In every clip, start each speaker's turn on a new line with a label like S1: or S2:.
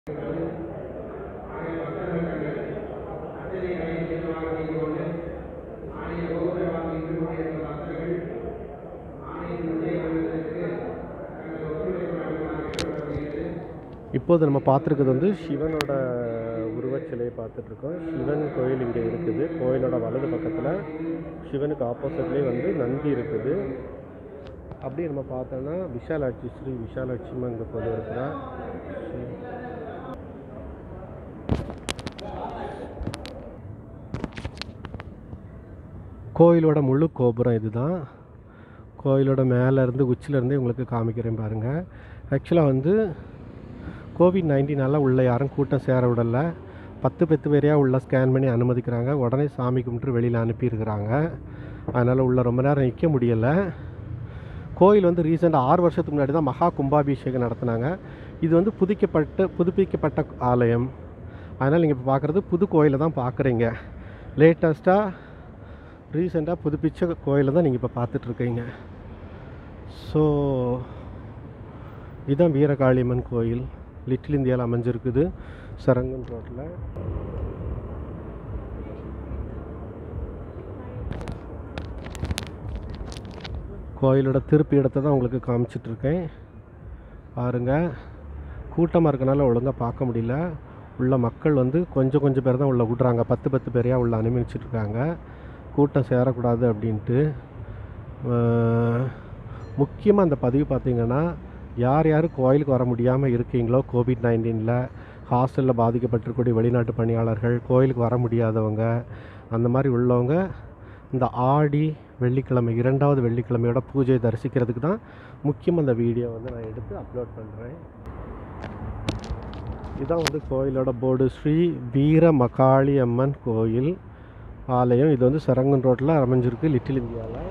S1: இப்போது நம்ம பார்த்துருக்கிறது வந்து சிவனோட உருவச்சிலையை பார்த்துட்ருக்கோம் சிவன் கோயில் இங்கே இருக்குது கோயிலோட வலது பக்கத்தில் சிவனுக்கு ஆப்போசிட்லேயே வந்து நந்தி இருக்குது அப்படியே நம்ம பார்த்தோன்னா விஷாலாட்சி ஸ்ரீ விஷாலாட்சி அங்கே கோயில் இருக்கிறா கோயிலோட முழு கோபுரம் இதுதான் கோயிலோட மேலேருந்து உச்சிலேருந்து உங்களுக்கு காமிக்கிறேன் பாருங்கள் ஆக்சுவலாக வந்து கோவிட் நைன்டீனால் உள்ள யாரும் கூட்டம் சேர விடலை பத்து பத்து பேரையாக உள்ள ஸ்கேன் பண்ணி அனுமதிக்கிறாங்க உடனே சாமி கும்பிட்டு வெளியில் அனுப்பியிருக்கிறாங்க அதனால் உள்ள ரொம்ப நேரம் நிற்க முடியலை கோயில் வந்து ரீசெண்டாக ஆறு வருஷத்துக்கு முன்னாடி தான் மகா கும்பாபிஷேகம் நடத்தினாங்க இது வந்து புதுக்கப்பட்ட புதுப்பிக்கப்பட்ட ஆலயம் அதனால் நீங்கள் இப்போ பார்க்குறது புது கோயிலை தான் பார்க்குறீங்க லேட்டஸ்ட்டாக ரீசெண்டாக புதுப்பிச்ச கோயிலை தான் நீங்கள் இப்போ பார்த்துட்ருக்கீங்க ஸோ இதுதான் வீரகாளியம்மன் கோயில் லிட்டில் இந்தியாவில் அமைஞ்சிருக்குது சரங்கன் ரோட்டில் கோயிலோட திருப்பி இடத்த தான் உங்களுக்கு காமிச்சிட்ருக்கேன் பாருங்கள் கூட்டமாக இருக்கனால ஒழுங்காக பார்க்க முடியல உள்ள மக்கள் வந்து கொஞ்சம் கொஞ்சம் பேர் தான் உள்ள விட்றாங்க பத்து பத்து பேரையாக உள்ள அனுமதிச்சிட்ருக்காங்க கூட்டம் சேரக்கூடாது அப்படின்ட்டு முக்கியமாக அந்த பதிவு பார்த்திங்கன்னா யார் யார் கோயிலுக்கு வர முடியாமல் இருக்கீங்களோ கோவிட் நைன்டீனில் ஹாஸ்டலில் பாதிக்கப்பட்டிருக்கக்கூடிய வெளிநாட்டு பணியாளர்கள் கோயிலுக்கு வர முடியாதவங்க அந்த மாதிரி உள்ளவங்க இந்த ஆடி வெள்ளிக்கிழமை இரண்டாவது வெள்ளிக்கிழமையோட பூஜையை தரிசிக்கிறதுக்கு தான் முக்கியமாக அந்த வீடியோ வந்து நான் எடுத்து அப்லோட் பண்ணுறேன் இதான் வந்து கோயிலோட போர்டு ஸ்ரீ வீர மகாளி அம்மன் கோயில் ஆலயம் இது வந்து சரங்கன் ரோட்டில் அமைஞ்சிருக்கு லிட்டில் இந்தியாவில்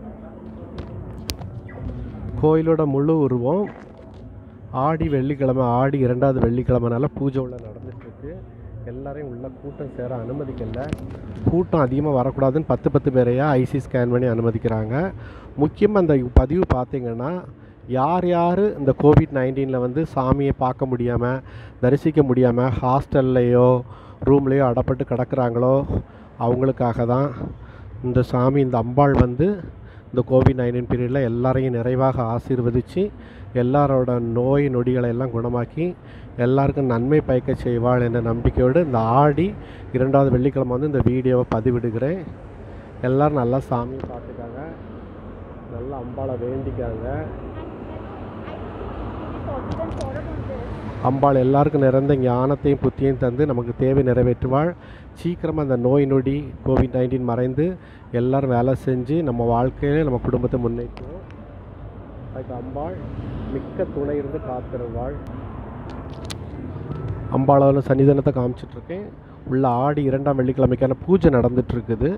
S1: கோயிலோட முழு உருவம் ஆடி வெள்ளிக்கிழமை ஆடி இரண்டாவது வெள்ளிக்கிழமைனால பூஜை உள்ள நடந்துட்டுருக்கு எல்லாரையும் உள்ள கூட்டம் சேர அனுமதிக்கல கூட்டம் அதிகமாக வரக்கூடாதுன்னு பத்து பத்து பேரையா ஐசி ஸ்கேன் பண்ணி அனுமதிக்கிறாங்க முக்கியமாக அந்த பதிவு பார்த்தீங்கன்னா யார் யார் இந்த கோவிட் நைன்டீனில் வந்து சாமியை பார்க்க முடியாமல் தரிசிக்க முடியாமல் ஹாஸ்டல்லையோ ரூம்லேயோ அடப்பட்டு கிடக்குறாங்களோ அவங்களுக்காக தான் இந்த சாமி இந்த அம்பாள் வந்து இந்த கோவிட் நைன்டீன் பீரியடில் எல்லாரையும் நிறைவாக ஆசீர்வதித்து எல்லாரோட நோய் நொடிகளை எல்லாம் குணமாக்கி எல்லாருக்கும் நன்மை பயக்க செய்வாள் என்ற நம்பிக்கையோடு இந்த ஆடி இரண்டாவது வெள்ளிக்கிழமை வந்து இந்த வீடியோவை பதிவிடுகிறேன் எல்லோரும் நல்லா சாமியை பார்த்துக்காங்க நல்லா அம்பாளை வேண்டிக்காங்க அம்பாள் எல்லாருக்கும் நிறைந்த ஞானத்தையும் புத்தியையும் தந்து நமக்கு தேவை நிறைவேற்றுவாள் சீக்கிரமாக அந்த நோய் நொடி கோவிட் நைன்டீன் மறைந்து எல்லோரும் வேலை செஞ்சு நம்ம வாழ்க்கையில நம்ம குடும்பத்தை முன்னேற்றுவோம் அதுக்கு அம்பாள் மிக்க துணை இருந்து காத்திருவாள் அம்பாளோட சன்னிதானத்தை காமிச்சிட்ருக்கேன் உள்ள ஆடி இரண்டாம் வெள்ளிக்கிழமைக்கான பூஜை நடந்துட்டுருக்குது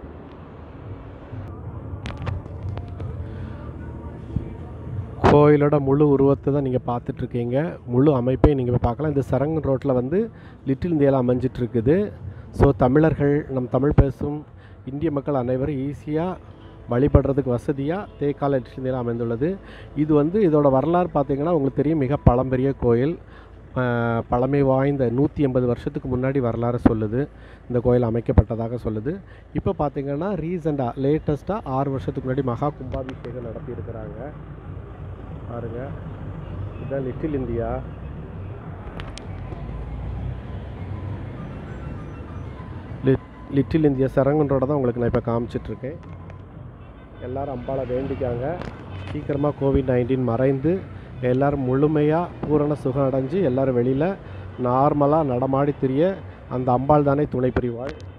S1: கோயிலோட முழு உருவத்தை தான் நீங்கள் பார்த்துட்ருக்கீங்க முழு அமைப்பையும் நீங்கள் பார்க்கலாம் இந்த சரங்கன் ரோட்டில் வந்து லிட்டில் இந்தியாவில் அமைஞ்சிட்ருக்குது ஸோ தமிழர்கள் நம் தமிழ் பேசும் இந்திய மக்கள் அனைவரும் ஈஸியாக வழிபடுறதுக்கு வசதியாக தேக்கால லிட்டில் இந்தியாவில் அமைந்துள்ளது இது வந்து இதோட வரலாறு பார்த்திங்கன்னா உங்களுக்கு தெரியும் மிக பழம்பெரிய கோயில் பழமை வாய்ந்த நூற்றி எண்பது வருஷத்துக்கு முன்னாடி வரலாறு சொல்லுது இந்த கோயில் அமைக்கப்பட்டதாக சொல்லுது இப்போ பார்த்திங்கன்னா ரீசெண்டாக லேட்டஸ்ட்டாக ஆறு வருஷத்துக்கு முன்னாடி மகா கும்பாபிஷேகம் நடத்தியிருக்கிறாங்க பாருங்க இதுதான் லிட்டில் இந்தியா லிட்டில் இந்தியா சரங்கன்றோட தான் உங்களுக்கு நான் இப்போ காமிச்சிட்ருக்கேன் எல்லோரும் அம்பாளை வேண்டிக்காங்க சீக்கிரமாக கோவிட் நைன்டீன் மறைந்து எல்லோரும் முழுமையாக பூரண சுகம் அடைஞ்சு எல்லோரும் வெளியில் நார்மலாக நடமாடி திரிய அந்த அம்பாள் தானே துணை புரிவாள்